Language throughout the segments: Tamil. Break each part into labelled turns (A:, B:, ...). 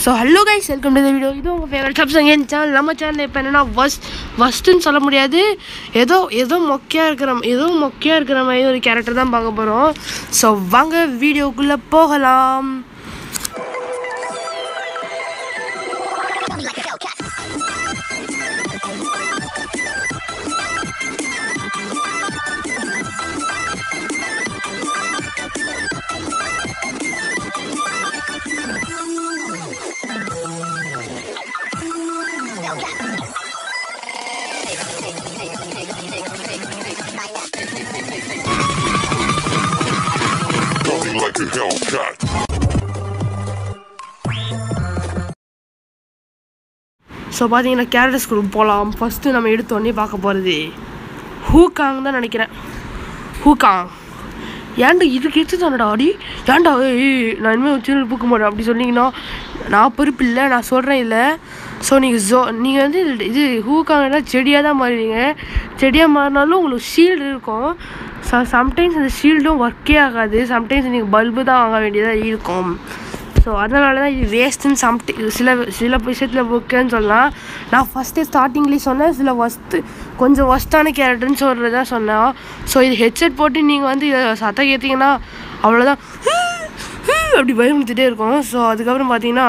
A: So hello guys welcome to video இது உங்கள் ஃபேவரட் சப்ஸ் என் சேனல் நம்ம சேனல் இப்போ என்னென்னா வஸ்ட் வஸ்ட்டுன்னு சொல்ல முடியாது ஏதோ ஏதோ மொக்கையாக இருக்கிற ஏதோ மொக்கையாக இருக்கிற மாதிரி ஒரு கேரக்டர் தான் பார்க்க போகிறோம் ஸோ வாங்க வீடியோக்குள்ளே போகலாம்
B: Nothing like a Hellcat.
A: So பார்த்தீங்கன்னா கேரக்டர் ஸ்கூலுக்கு போகலாம் ஃபஸ்ட்டு நம்ம எடுத்தோடனே பார்க்க போகிறது ஹூகாங் தான் நினைக்கிறேன் ஹூகாங் ஏன்டா இதுக்கு எடுத்து தானடா அடி ஏன்டா ஏய் நான் இனிமேல் வச்சு பூக்க மாட்டேன் அப்படி சொன்னீங்கன்னா நான் பொறுப்பு இல்லை நான் சொல்கிறேன் இல்லை ஸோ நீங்கள் ஜோ நீங்கள் வந்து இது ஹூகாங்கன்னா செடியாக தான் மாறுவீங்க செடியாக மாறினாலும் உங்களுக்கு ஷீல்டு இருக்கும் ஸோ சம்டைம்ஸ் அந்த ஷீல்டும் ஒர்க்கே ஆகாது சம்டைம்ஸ் நீங்கள் பல்பு தான் வாங்க வேண்டியதாக இருக்கும் ஸோ அதனால தான் இது வேஸ்ட்டுன்னு சம்டி சில சில விஷயத்தில் ஓகேன்னு சொல்லலாம் நான் ஃபஸ்ட்டு ஸ்டார்டிங்லேயே சொன்னேன் சில ஒஸ்ட்டு கொஞ்சம் ஒஸ்ட்டான கேரக்டர்னு சொல்கிறது தான் சொன்னேன் ஸோ இது ஹெட்செட் போட்டு நீங்கள் வந்து இதை சத்தம் கேட்டிங்கன்னா அவ்வளோதான் அப்படி பயமுறுத்திட்டே இருக்கும் ஸோ அதுக்கப்புறம் பார்த்தீங்கன்னா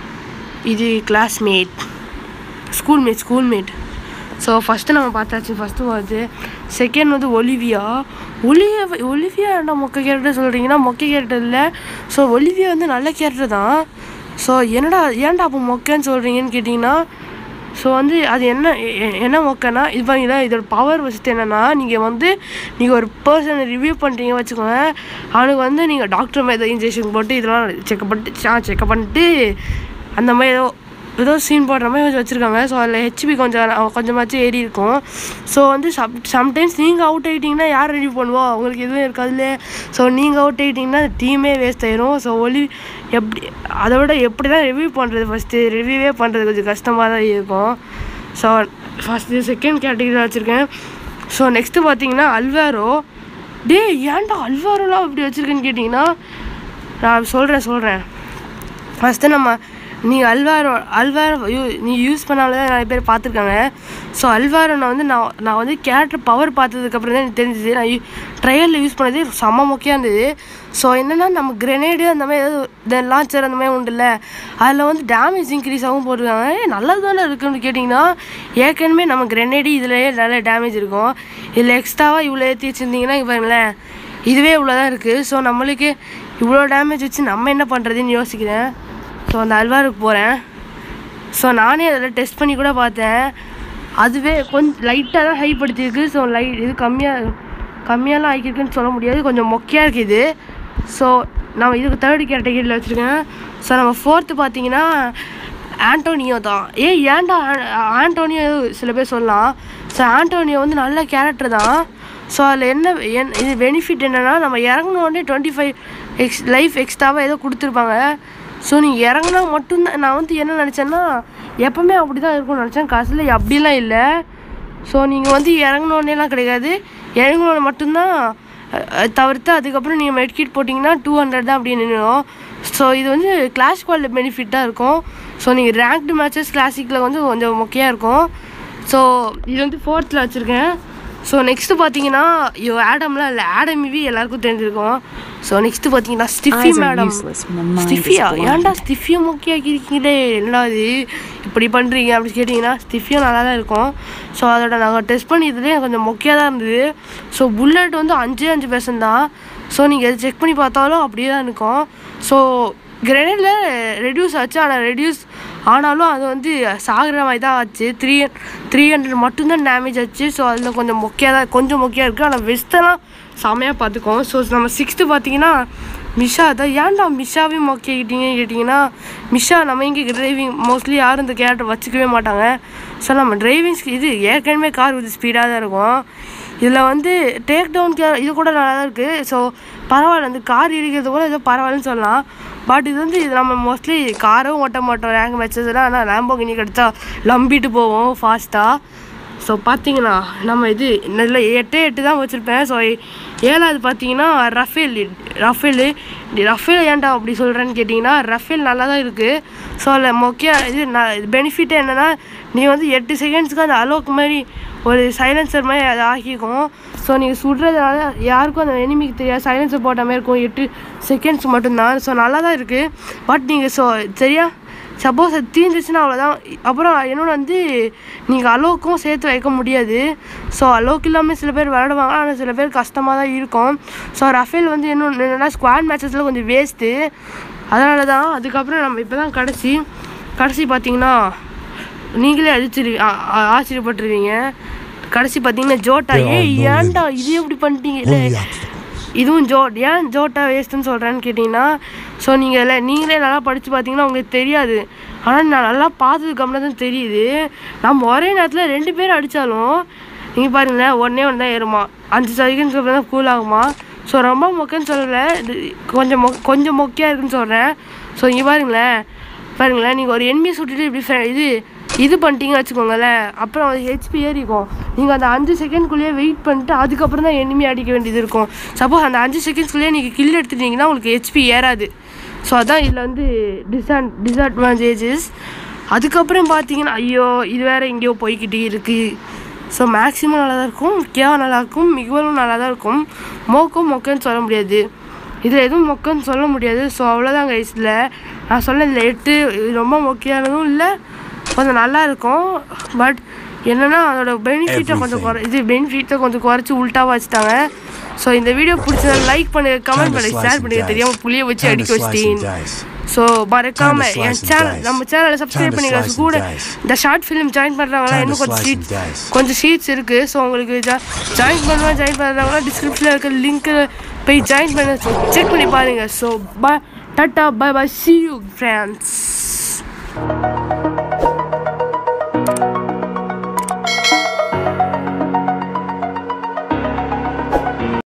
A: இது classmate schoolmate schoolmate so first நம்ம பார்த்தாச்சு ஃபஸ்ட்டு பார்த்து செகண்ட் வந்து ஒலிவியா ஒலிவியா ஒலிவியா என்ன மொக்க கேரக்டர் சொல்கிறீங்கன்னா மொக்க கேரக்டர் இல்லை ஸோ ஒலிவியா வந்து நல்ல கேரக்டர் தான் ஸோ என்னடா ஏன்டா அப்போ மொக்கன்னு சொல்கிறீங்கன்னு கேட்டிங்கன்னா ஸோ வந்து அது என்ன எ- எ- என்ன மொக்கன்னா இது பாருங்களா இதோட பவர் வச்சுட்டு என்னென்னா நீங்கள் வந்து நீங்கள் ஒரு பர்சனை ரிவ்யூ பண்ணுறீங்க வச்சுக்கோங்க அவனுக்கு வந்து நீங்கள் டாக்டர் மாதிரி இன்ஜெக்ஷன் போட்டு இதெல்லாம் செக்அப் பண்ணிட்டு செக்அப் பண்ணிட்டு அந்த மாதிரி ஏதோ ஏதோ சீன் போடுற மாதிரி கொஞ்சம் வச்சுருக்காங்க ஸோ அதில் ஹெச்பி கொஞ்சம் அஹ் கொஞ்சமாச்சும் ஏறி இருக்கும் ஸோ வந்து சம் சம்டைம்ஸ் நீங்கள் அவுட் ஆகிட்டிங்கன்னா யார் ரெடி பண்ணுவோம் அவங்களுக்கு எதுவும் இருக்காதுல்ல ஸோ நீங்கள் அவுட் ஆகிட்டிங்கன்னா டீமே வேஸ்ட் ஆயிரும் ஸோ ஒலி எப்படி அதை விட எப்படி தான் ரிவ்யூ பண்ணுறது ஃபஸ்ட்டு ரிவ்யூவே பண்ணுறது கொஞ்சம் கஷ்டமாக தான் இருக்கும் ஸோ ஃபஸ்ட்டு செகண்ட் கேட்டகரியில் வச்சுருக்கேன் ஸோ நெக்ஸ்ட்டு பார்த்தீங்கன்னா அல்வாரோ டேய் ஏன்டா அல்வாரோலாம் இப்படி வச்சுருக்கேன்னு கேட்டிங்கன்னா நான் சொல்கிறேன் சொல்கிறேன் ஃபஸ்ட்டு நம்ம நீ அல்வாரோ அல்வாரோ யூ நீ யூஸ் பண்ணாலும் தான் நிறைய பேர் பார்த்துருக்காங்க ஸோ அல்வாரோ நான் வந்து நான் நான் வந்து கேரக்டர் பவர் பார்த்ததுக்கப்புறம் தான் எனக்கு தெரிஞ்சுது நான் யூ ட்ரையலில் யூஸ் பண்ணது செம்ம முக்கியம் இருந்தது ஸோ என்னென்னா நம்ம கிரெனேடு அந்த மாதிரி ஏதாவது இந்த லான்ச்சர் அந்த மாதிரி உண்டுல்ல அதில் வந்து டேமேஜ் இன்க்ரீஸ் ஆகும் போட்டிருக்காங்க ஏய், நல்லது தானே இருக்குன்னு கேட்டிங்கன்னா ஏற்கனவே நம்ம கிரெனேடு இதுலேயே நல்ல டேமேஜ் இருக்கும் இதில் எக்ஸ்ட்ராவாக இவ்வளோ ஏற்றி வச்சுருந்தீங்கன்னா இங்க பாருங்களேன் இதுவே இவ்வளோ தான் இருக்குது ஸோ நம்மளுக்கு இவ்வளோ டேமேஜ் வச்சு நம்ம என்ன பண்ணுறதுன்னு யோசிக்கிறேன் ஸோ அந்த அல்வாருக்கு போகிறேன் ஸோ நானே அதில் டெஸ்ட் பண்ணி கூட பார்த்தேன் அதுவே கொஞ்சம் லைட்டாக தான் ஹை படுத்திருக்கு ஸோ லைட் இது கம்மியாக கம்மியாலாம் ஆகியிருக்குன்னு சொல்ல முடியாது கொஞ்சம் மொக்கையாக இருக்குது இது ஸோ நம்ம இதுக்கு தேர்ட் கேட்டகரியில் வச்சுருக்கேன் ஸோ நம்ம ஃபோர்த்து பார்த்தீங்கன்னா ஆண்டோனியோ தான் ஏய் ஏன்டா ஆ- ஆண்டோனியோ சில பேர் சொல்லலாம் ஸோ ஆண்டோனியோ வந்து நல்ல கேரக்டர் தான் ஸோ அதில் என்ன என் இது பெனிஃபிட் என்னென்னா நம்ம இறங்கின உடனே டுவெண்ட்டி ஃபைவ் எக்ஸ் லைஃப் எக்ஸ்ட்ராவாக ஏதோ கொடுத்துருப்பாங்க ஸோ நீ இறங்குனா மட்டும்தான் நான் வந்து என்ன நினச்சேன்னா எப்போவுமே அப்படி தான் இருக்கும்னு நினச்சேன் கடைசியில் அப்படிலாம் இல்லை ஸோ நீங்கள் வந்து இறங்கினோடனேலாம் கிடையாது இறங்கினோட மட்டும்தான் அஹ், அஹ், தவிர்த்து அதுக்கப்புறம் நீங்கள் மெட்கிட் போட்டிங்கன்னா டூ ஹண்ட்ரட் தான் அப்படி நின்றுடும் ஸோ இது வந்து கிளாஸ் குவாலிட்டி பெனிஃபிட்டாக இருக்கும் ஸோ நீங்கள் ரேங்க்டு மேட்சஸ் கிளாசிக்கில் வந்து கொஞ்சம் மொக்கையாக இருக்கும் ஸோ இது வந்து ஃபோர்த்தில் வச்சுருக்கேன் ஸோ நெக்ஸ்ட்டு பார்த்தீங்கன்னா ஐயோ ஆடம்லாம் இல்லை ஆடம் இவி எல்லாருக்கும் தெரிஞ்சிருக்கும் ஸோ நெக்ஸ்ட்டு பார்த்தீங்கன்னா ஸ்டிஃபி
C: Eyes are
A: madam
C: useless when the mind is
A: ஸ்டிஃபியா
C: blind.
A: ஏன்டா ஸ்டிஃபியை முக்கியாக்கி இருக்கீங்களே என்னடா இது இப்படி பண்ணுறீங்க அப்படி கேட்டிங்கன்னா ஸ்டிஃபியும் நல்லா தான் இருக்கும் ஸோ அதோட நாங்கள் டெஸ்ட் பண்ணியதுலேயே கொஞ்சம் மொக்கையாக தான் இருந்தது ஸோ புல்லட் வந்து அஞ்சு அஞ்சு பெர்சன்ட் தான் ஸோ நீங்கள் எது செக் பண்ணி பார்த்தாலும் அப்படியே தான் இருக்கும் ஸோ கிரெனேடில் ரெடியூஸ் ஆச்சு ஆனால் ரெடியூஸ் ஆனாலும் அது வந்து சாகுற மாதிரி தான் ஆச்சு த்ரீ த்ரீ ஹண்ட்ரட் மட்டும்தான் டேமேஜ் ஆச்சு ஸோ அதில் கொஞ்சம் மொக்கையாக தான் கொஞ்சம் மொக்கையாக இருக்குது ஆனால் வெஸ்டெல்லாம் செமையாக பார்த்துக்கோம் ஸோ நம்ம சிக்ஸ்த்து பார்த்தீங்கன்னா மிஷா தான் ஏன்டா மிஷாவே மொக்கைக்கிட்டீங்கன்னு கேட்டிங்கன்னா மிஷா நம்ம இங்கே டிரைவிங் மோஸ்ட்லி யாரும் இந்த கேரக்டர் வச்சுக்கவே மாட்டாங்க ஸோ நம்ம டிரைவிங் இது ஏற்கனவே கார் கொஞ்சம் ஸ்பீடாக தான் இருக்கும் இதில் வந்து டேக் டவுன் கே இது கூட நல்லா தான் இருக்குது ஸோ பரவாயில்ல இந்த கார் இருக்கிறது கூட ஏதோ பரவாயில்லன்னு சொல்லலாம் பட் இது வந்து இது நம்ம மோஸ்ட்லி காரும் ஓட்ட மாட்டோம் ரேங்க் மேட்சஸ்லாம் ஆனால் லேம்போகினி கிடச்சா லம்பிட்டு போவோம் ஃபாஸ்ட்டாக ஸோ பார்த்தீங்கன்னா நம்ம இது நல்ல எட்டு எட்டு தான் வச்சுருப்பேன் ஸோ ஏழாவது பார்த்தீங்கன்னா ரஃபேல் ரஃபேல் ரஃபேல் ஏன்டா அப்படி சொல்கிறேன்னு கேட்டிங்கன்னா ரஃபேல் நல்லா தான் இருக்குது ஸோ அதில் முக்கிய இது பெனிஃபிட்டே என்னென்னா நீ வந்து எட்டு செகண்ட்ஸ்க்கு அந்த அலோக் மாதிரி ஒரு சைலன்சர் மாதிரி அதை ஆக்கிக்கும் ஸோ நீங்கள் சுடுறதுனால யாருக்கும் அந்த எனிமிக்கு தெரியாது சைலன்சர் போட்ட மாதிரி இருக்கும் எட்டு செகண்ட்ஸ் மட்டும்தான் ஸோ நல்லா தான் இருக்குது பட் நீங்கள் ஸோ சரியா சப்போஸ் அது தீர்ந்துச்சுன்னா அவ்வளோதான் அப்புறம் இன்னொன்று வந்து நீங்கள் அலோக்கும் சேர்த்து வைக்க முடியாது ஸோ அலோக் இல்லாமல் சில பேர் விளையாடுவாங்க ஆனால் சில பேர் கஷ்டமாக தான் இருக்கும் ஸோ ரஃபேல் வந்து இன்னும் என்னென்னா ஸ்குவாட் மேட்சஸில் கொஞ்சம் வேஸ்ட்டு அதனால தான் அதுக்கப்புறம் நம்ம இப்போ தான் கடைசி கடைசி பார்த்தீங்கன்னா நீங்களே அடிச்சிரு ஆ- ஆ- ஆச்சரியப்பட்டுருவீங்க கடைசி பார்த்தீங்கன்னா ஜோட்டா
C: There are
A: ஏய்
C: no
A: ஏன்டா இது எப்படி பண்ணிட்டீங்க இல்லை
C: Only obstacle.
A: இதுவும் ஜோ ஏன் ஜோட்டா வேஸ்ட்டுன்னு சொல்கிறேன்னு கேட்டிங்கன்னா ஸோ நீங்கள் இல்லை நீங்களே நல்லா படித்து பார்த்தீங்கன்னா உங்களுக்கு தெரியாது ஆனால் நான் நல்லா பார்த்ததுக்கு அப்புறம் தான் தெரியுது நம்ம ஒரே நேரத்தில் ரெண்டு பேரும் அடித்தாலும் நீங்கள் பாருங்களேன் ஒன்றே ஒன்று தான் ஏறுமா அஞ்சு செகண்ட்ஸ்க்கு அப்புறம் தான் கூல் ஆகுமா ஸோ ரொம்ப மொக்கன்னு சொல்லலை இது கொஞ்சம் மொ கொஞ்சம் மொக்கையாக இருக்குன்னு சொல்கிறேன் ஸோ இங்கே பாருங்களேன் பாருங்களேன் நீங்கள் ஒரு எண்ணியை சுட்டுட்டு இப்படி ஃபே- இது இது பண்ணிட்டீங்கன்னு வச்சுக்கோங்களேன் அப்புறம் ஹெச்பி ஏறிக்கும் நீங்கள் அந்த அஞ்சு செகண்ட்குள்ளேயே வெயிட் பண்ணிட்டு அதுக்கப்புறம் தான் எனிமி அடிக்க வேண்டியது இருக்கும் சப்போஸ் அந்த அஞ்சு செகண்ட்ஸ்குள்ளேயே நீங்கள் கில் எடுத்துட்டீங்கன்னா உங்களுக்கு ஹெச்பி ஏறாது ஸோ அதான் இதில் வந்து டிஸ்அட் டிஸ்அட்வான்டேஜஸ் அதுக்கப்புறம் பார்த்தீங்கன்னா ஐயோ இது வேறு எங்கேயோ போய்கிட்டே இருக்குது ஸோ மேக்ஸிமம் நல்லா தான் இருக்கும் கேவா நல்லா இருக்கும் மிகவும் நல்லா தான் இருக்கும் மோக்கும் மொக்கன்னு சொல்ல முடியாது இதில் எதுவும் மொக்கன்னு சொல்ல முடியாது ஸோ அவ்வளோதான் கைஸில் நான் சொன்ன இதில் எட்டு இது ரொம்ப மொக்கையானதும் இல்லை கொஞ்சம் நல்லா இருக்கும் பட் என்னென்னா அதோட பெனிஃபிட்டை கொஞ்சம் குறை இது பெனிஃபிட்டை கொஞ்சம் குறைச்சி உள்ட்டாவாக வச்சுட்டாங்க ஸோ இந்த வீடியோ பிடிச்சதை லைக் பண்ணுங்க கமெண்ட்
C: Time to
A: பண்ணுங்க
C: slice
A: ஷேர்
C: and
A: பண்ணுங்க
C: dice.
A: தெரியாமல் புளிய வச்சு
C: Time to
A: அடிக்க
C: slice and
A: வச்சிட்டேன்
C: dice.
A: ஸோ மறக்காம
C: Time to
A: என்
C: slice and
A: சேனல்
C: dice.
A: நம்ம சேனலை
C: Time
A: சப்ஸ்கிரைப்
C: to
A: பண்ணிங்க
C: slice and
A: கூட
C: dice.
A: இந்த ஷார்ட் ஃபிலிம் ஜாயின் பண்ணுறவங்களாம்
C: Time to
A: இன்னும் கொஞ்சம்
C: slice and
A: ஷீட்ஸ்
C: dice.
A: கொஞ்சம் ஷீட்ஸ் இருக்குது ஸோ உங்களுக்கு ஜாயின் பண்ணுவேன் ஜாயின் பண்ணுறவங்களாம் டிஸ்கிரிப்ஷனில் இருக்க லிங்க்கு போய் ஜாயின் பண்ண செக் பண்ணி பாருங்கள் ஸோ பை டாட்டா bye bye see you friends